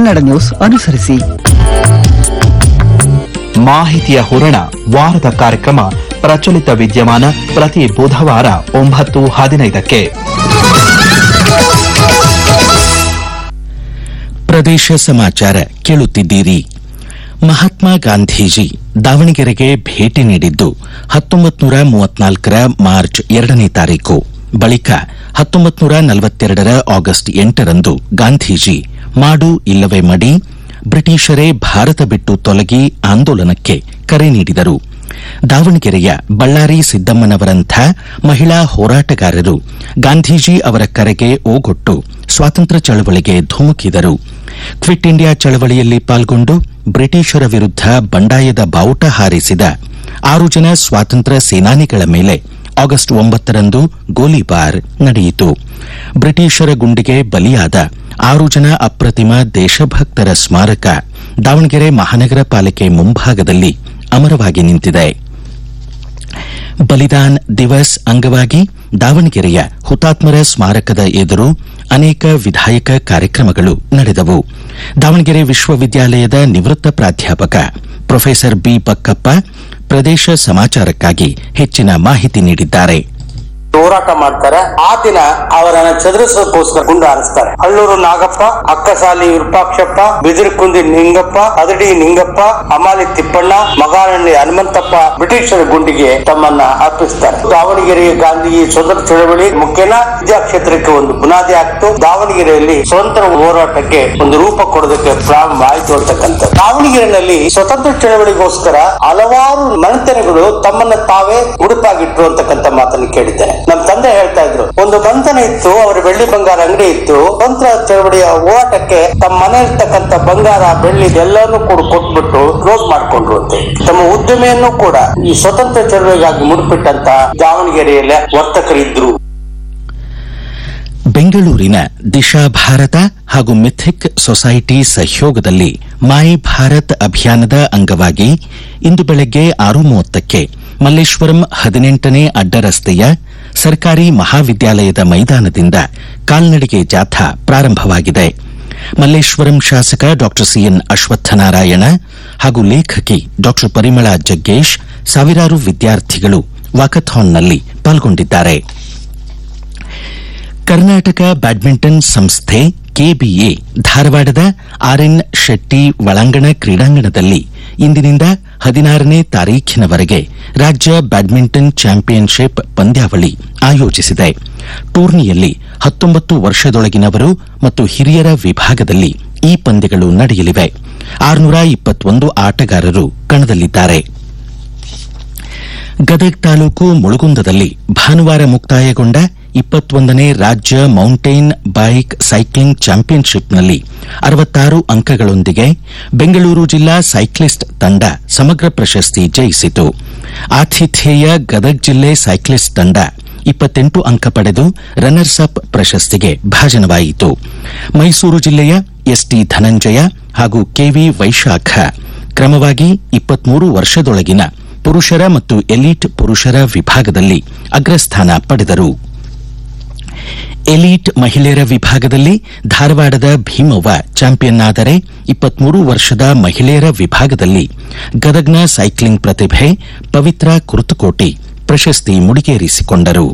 Kannada news ಅನುಸರಿಸಿ ಮಾಹಿತಿಯ ಹೂರಣ ವಾರದ ಕಾರ್ಯಕ್ರಮ ಪ್ರಚಲಿತ ವಿದ್ಯಮಾನ ಪ್ರತಿ ಬುಧವಾರ ಒಂಬತ್ತು ಹದಿನೈದಕ್ಕೆ ಪ್ರದೇಶ ಸಮಾಚಾರ ಕೇಳುತ್ತಿದ್ದೀರಿ ಮಹಾತ್ಮ ಗಾಂಧೀಜಿ ದಾವಣಗೆರೆಗೆ ಭೇಟಿ ನೀಡಿದ್ದು ಹತ್ತೊಂಬತ್ತು ನೂರ ಮೂವತ್ನಾಲ್ಕರ ಮಾರ್ಚ್ ಎರಡನೇ ತಾರೀಕು ಬಳಿಕ ಹತ್ತೊಂಬತ್ತು ನೂರ ನಲವತ್ತೆರಡರ ಆಗಸ್ಟ್ ಎಂಟರಂದು ಗಾಂಧೀಜಿ ಮಾಡು ಇಲ್ಲವೇ ಮಡಿ ಬ್ರಿಟಿಷರೇ ಭಾರತ ಬಿಟ್ಟು ತೊಲಗಿ ಆಂದೋಲನಕ್ಕೆ ಕರೆ ನೀಡಿದರು ದಾವಣಗೆರೆಯ ಬಳ್ಳಾರಿ ಸಿದ್ದಮ್ಮನವರಂಥ ಮಹಿಳಾ ಹೋರಾಟಗಾರರು ಗಾಂಧೀಜಿ ಅವರ ಕರೆಗೆ ಓಗೊಟ್ಟು ಸ್ವಾತಂತ್ರ್ಯ ಚಳವಳಿಗೆ ಧುಮುಕಿದರು ಕ್ವಿಟ್ ಇಂಡಿಯಾ ಚಳವಳಿಯಲ್ಲಿ ಪಾಲ್ಗೊಂಡು ಬ್ರಿಟಿಷರ ವಿರುದ್ಧ ಬಂಡಾಯದ ಬಾವುಟ ಹಾರಿಸಿದ ಆರು ಜನ ಸ್ವಾತಂತ್ರ್ಯ ಸೇನಾನಿಗಳ ಮೇಲೆ ಆಗಸ್ಟ್ ಒಂಬತ್ತರಂದು ಗೋಲಿಬಾರ್ ನಡೆಯಿತು ಬ್ರಿಟಿಷರ ಗುಂಡಿಗೆ ಬಲಿಯಾದ ಆರು ಜನ ಅಪ್ರತಿಮ ದೇಶಭಕ್ತರ ಸ್ಮಾರಕ ದಾವಣಗೆರೆ ಮಹಾನಗರ ಪಾಲಿಕೆ ಮುಂಭಾಗದಲ್ಲಿ ಅಮರವಾಗಿ ನಿಂತಿದೆ ಬಲಿದಾನ್ ದಿವಸ್ ಅಂಗವಾಗಿ ದಾವಣಗೆರೆಯ ಹುತಾತ್ಮರ ಸ್ಮಾರಕದ ಎದುರು ಅನೇಕ ವಿಧಾಯಕ ಕಾರ್ಯಕ್ರಮಗಳು ನಡೆದವು ದಾವಣಗೆರೆ ವಿಶ್ವವಿದ್ಯಾಲಯದ ನಿವೃತ್ತ ಪ್ರಾಧ್ಯಾಪಕ ಪ್ರೊಫೆಸರ್ ಬಿ ಬಕ್ಕಪ್ಪ ಪ್ರದೇಶ ಸಮಾಚಾರಕ್ಕಾಗಿ ಹೆಚ್ಚಿನ ಮಾಹಿತಿ ನೀಡಿದ್ದಾರೆ ಹೋರಾಟ ಮಾಡ್ತಾರೆ ಆ ದಿನ ಅವರನ್ನ ಚದುರಿಸೋದಕ್ಕೋಸ್ಕರ ಗುಂಡು ಹಾರಿಸ್ತಾರೆ ಹಳ್ಳೂರು ನಾಗಪ್ಪ ಅಕ್ಕಸಾಲಿ ವಿರೂಪಾಕ್ಷಪ್ಪ ಬಿದಿರುಕುಂದಿ ನಿಂಗಪ್ಪ ಅದಡಿ ನಿಂಗಪ್ಪ ಅಮಾಲಿ ತಿಪ್ಪಣ್ಣ ಮಗಾರಣ್ಯ ಹನುಮಂತಪ್ಪ ಬ್ರಿಟಿಷರ ಗುಂಡಿಗೆ ತಮ್ಮನ್ನ ಅರ್ಪಿಸ್ತಾರೆ ದಾವಣಗೆರೆ ಗಾಂಧಿ ಸ್ವತಂತ್ರ ಚಳವಳಿ ಮುಖ್ಯನ ವಿದ್ಯಾಕ್ಷೇತ್ರಕ್ಕೆ ಒಂದು ಬುನಾದಿ ಆಗ್ತು ದಾವಣಗೆರೆಯಲ್ಲಿ ಸ್ವತಂತ್ರ ಹೋರಾಟಕ್ಕೆ ಒಂದು ರೂಪ ಕೊಡೋದಕ್ಕೆ ಪ್ರಾರಂಭ ಆಯ್ತು ಅಂತಕ್ಕಂಥ ದಾವಣಗೆರೆಯಲ್ಲಿ ಸ್ವತಂತ್ರ ಚಳವಳಿಗೋಸ್ಕರ ಹಲವಾರು ಮನೆತನಗಳು ತಮ್ಮನ್ನ ತಾವೇ ಉಡುಪಾಗಿಟ್ರು ಅಂತಕ್ಕಂಥ ಮಾತನ್ನು ಕೇಳಿದ್ದೇನೆ ನಮ್ಮ ತಂದೆ ಹೇಳ್ತಾ ಇದ್ರು ಒಂದು ಬಂಧನ ಇತ್ತು ಅವರ ಬೆಳ್ಳಿ ಬಂಗಾರ ಅಂಗಡಿ ಇತ್ತು ಸ್ವತಂತ್ರ ಚಳವಳಿಯ ಹೋರಾಟಕ್ಕೆ ತಮ್ಮ ಮನೆಯಲ್ಲಿರ್ತಕ್ಕಂಥ ಬಂಗಾರ ಬೆಳ್ಳಿ ಎಲ್ಲಾನು ಕೂಡ ಕೊಟ್ಬಿಟ್ಟು ಕ್ಲೋಸ್ ಮಾಡ್ಕೊಂಡ್ರು ಅಂತೆ ತಮ್ಮ ಉದ್ಯಮೆಯನ್ನು ಕೂಡ ಈ ಸ್ವತಂತ್ರ ಚಳವಳಿಗಾಗಿ ಮುಡುಪಿಟ್ಟಂತ ದಾವಣಗೆರೆಯಲ್ಲಿ ವರ್ತಕರಿದ್ರು ಬೆಂಗಳೂರಿನ ದಿಶಾ ಭಾರತ ಹಾಗೂ ಮಿಥಿಕ್ ಸೊಸೈಟಿ ಸಹಯೋಗದಲ್ಲಿ ಮೈ ಭಾರತ್ ಅಭಿಯಾನದ ಅಂಗವಾಗಿ ಇಂದು ಬೆಳಗ್ಗೆ ಆರು ಮೂವತ್ತಕ್ಕೆ ಮಲ್ಲೇಶ್ವರಂ ಹದಿನೆಂಟನೇ ಅಡ್ಡರಸ್ತೆಯ ಸರ್ಕಾರಿ ಮಹಾವಿದ್ಯಾಲಯದ ಮೈದಾನದಿಂದ ಕಾಲ್ನಡಿಗೆ ಜಾಥಾ ಪ್ರಾರಂಭವಾಗಿದೆ ಮಲ್ಲೇಶ್ವರಂ ಶಾಸಕ ಡಾ ಸಿಎನ್ ಅಶ್ವತ್ಥನಾರಾಯಣ ಹಾಗೂ ಲೇಖಕಿ ಡಾ ಪರಿಮಳಾ ಜಗ್ಗೇಶ್ ಸಾವಿರಾರು ವಿದ್ಯಾರ್ಥಿಗಳು ವಾಕಥಾನ್ನಲ್ಲಿ ಪಾಲ್ಗೊಂಡಿದ್ದಾರೆ ಕರ್ನಾಟಕ ಬ್ಯಾಡ್ಮಿಂಟನ್ ಸಂಸ್ಥೆ ಕೆಬಿಎ ಧಾರವಾಡದ ಆರ್ಎನ್ ಶೆಟ್ಟಿ ಒಳಾಂಗಣ ಕ್ರೀಡಾಂಗಣದಲ್ಲಿ ಇಂದಿನಿಂದ ಹದಿನಾರನೇ ತಾರೀಖಿನವರೆಗೆ ರಾಜ್ಯ ಬ್ಯಾಡ್ಮಿಂಟನ್ ಚಾಂಪಿಯನ್ಶಿಪ್ ಪಂದ್ಯಾವಳಿ ಆಯೋಜಿಸಿದೆ ಟೂರ್ನಿಯಲ್ಲಿ ಹತ್ತೊಂಬತ್ತು ವರ್ಷದೊಳಗಿನವರು ಮತ್ತು ಹಿರಿಯರ ವಿಭಾಗದಲ್ಲಿ ಈ ಪಂದ್ಯಗಳು ನಡೆಯಲಿವೆ ಆರುನೂರ ಇಪ್ಪತ್ತೊಂದು ಆಟಗಾರರು ಕಣದಲ್ಲಿದ್ದಾರೆ ಗದಗ್ ತಾಲೂಕು ಮುಳುಗುಂದದಲ್ಲಿ ಭಾನುವಾರ ಮುಕ್ತಾಯಗೊಂಡ ಇಪ್ಪತ್ತೊಂದನೇ ರಾಜ್ಯ ಮೌಂಟೇನ್ ಬೈಕ್ ಸೈಕ್ಲಿಂಗ್ ಚಾಂಪಿಯನ್ಶಿಪ್ನಲ್ಲಿ ಅರವತ್ತಾರು ಅಂಕಗಳೊಂದಿಗೆ ಬೆಂಗಳೂರು ಜಿಲ್ಲಾ ಸೈಕ್ಲಿಸ್ಟ್ ತಂಡ ಸಮಗ್ರ ಪ್ರಶಸ್ತಿ ಜಯಿಸಿತು ಆತಿಥೇಯ ಗದಗ್ ಜಿಲ್ಲೆ ಸೈಕ್ಲಿಸ್ಟ್ ತಂಡ ಇಪ್ಪತ್ತೆಂಟು ಅಂಕ ಪಡೆದು ರನ್ನರ್ಸ್ ಅಪ್ ಪ್ರಶಸ್ತಿಗೆ ಭಾಜನವಾಯಿತು ಮೈಸೂರು ಜಿಲ್ಲೆಯ ಎಸ್ಟಿ ಧನಂಜಯ ಹಾಗೂ ಕೆವಿ ವೈಶಾಖ ಕ್ರಮವಾಗಿ ಇಪ್ಪತ್ಮೂರು ವರ್ಷದೊಳಗಿನ ಪುರುಷರ ಮತ್ತು ಎಲೀಟ್ ಪುರುಷರ ವಿಭಾಗದಲ್ಲಿ ಅಗ್ರಸ್ಥಾನ ಪಡೆದರು ಎಲೀಟ್ ಮಹಿಳೆಯರ ವಿಭಾಗದಲ್ಲಿ ಧಾರವಾಡದ ಭೀಮವ್ವ ಚಾಂಪಿಯನ್ ಆದರೆ ಇಪ್ಪತ್ಮೂರು ವರ್ಷದ ಮಹಿಳೆಯರ ವಿಭಾಗದಲ್ಲಿ ಗದಗ್ನ ಸೈಕ್ಲಿಂಗ್ ಪ್ರತಿಭೆ ಪವಿತ್ರ ಕುರ್ತಕೋಟಿ ಪ್ರಶಸ್ತಿ ಮುಡಿಗೇರಿಸಿಕೊಂಡರು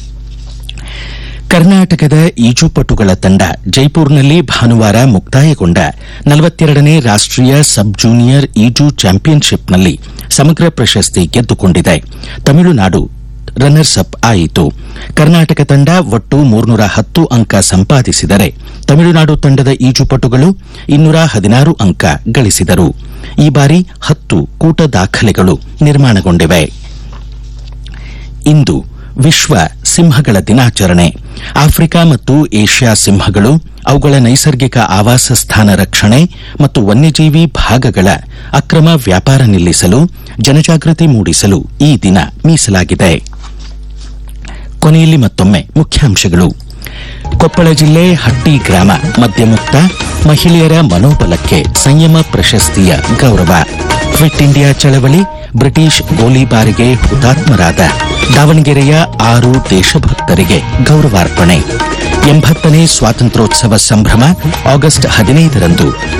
ಕರ್ನಾಟಕದ ಈಜುಪಟುಗಳ ತಂಡ ಜೈಪುರ್ನಲ್ಲಿ ಭಾನುವಾರ ಮುಕ್ತಾಯಗೊಂಡ ನಲವತ್ತೆರಡನೇ ರಾಷ್ಟೀಯ ಸಬ್ ಜೂನಿಯರ್ ಈಜು ಚಾಂಪಿಯನ್ಶಿಪ್ನಲ್ಲಿ ಸಮಗ್ರ ಪ್ರಶಸ್ತಿ ಗೆದ್ದುಕೊಂಡಿದೆ ತಮಿಳುನಾಡು ರನ್ನರ್ಸ್ ಅಪ್ ಆಯಿತು ಕರ್ನಾಟಕ ತಂಡ ಒಟ್ಟು ಮೂರ್ನೂರ ಹತ್ತು ಅಂಕ ಸಂಪಾದಿಸಿದರೆ ತಮಿಳುನಾಡು ತಂಡದ ಈಜುಪಟುಗಳು ಇನ್ನೂರ ಹದಿನಾರು ಅಂಕ ಗಳಿಸಿದರು ಈ ಬಾರಿ ಹತ್ತು ಕೂಟ ದಾಖಲೆಗಳು ನಿರ್ಮಾಣಗೊಂಡಿವೆ ಇಂದು ವಿಶ್ವ ಸಿಂಹಗಳ ದಿನಾಚರಣೆ ಆಫ್ರಿಕಾ ಮತ್ತು ಏಷ್ಯಾ ಸಿಂಹಗಳು ಅವುಗಳ ನೈಸರ್ಗಿಕ ಆವಾಸ ಸ್ಥಾನ ರಕ್ಷಣೆ ಮತ್ತು ವನ್ಯಜೀವಿ ಭಾಗಗಳ ಅಕ್ರಮ ವ್ಯಾಪಾರ ನಿಲ್ಲಿಸಲು ಜನಜಾಗೃತಿ ಮೂಡಿಸಲು ಈ ದಿನ ಮೀಸಲಾಗಿದೆ ಕೊನೆಯಲ್ಲಿ ಮತ್ತೊಮ್ಮೆ ಮುಖ್ಯಾಂಶಗಳು ಕೊಪ್ಪಳ ಜಿಲ್ಲೆ ಹಟ್ಟಿ ಗ್ರಾಮ ಮದ್ಯಮುಕ್ತ ಮಹಿಳೆಯರ ಮನೋಬಲಕ್ಕೆ ಸಂಯಮ ಪ್ರಶಸ್ತಿಯ ಗೌರವ ಕ್ವಿಟ್ ಇಂಡಿಯಾ ಚಳವಳಿ ಬ್ರಿಟಿಷ್ ಗೋಲಿಬಾರಿಗೆ ಹುತಾತ್ಮರಾದ ದಾವಣಗೆರೆಯ ಆರು ದೇಶಭಕ್ತರಿಗೆ ಗೌರವಾರ್ಪಣೆ ಎಂಬತ್ತನೇ ಸ್ವಾತಂತ್ರ್ಯೋತ್ಸವ ಸಂಭ್ರಮ ಆಗಸ್ಟ್ ಹದಿನೈದರಂದು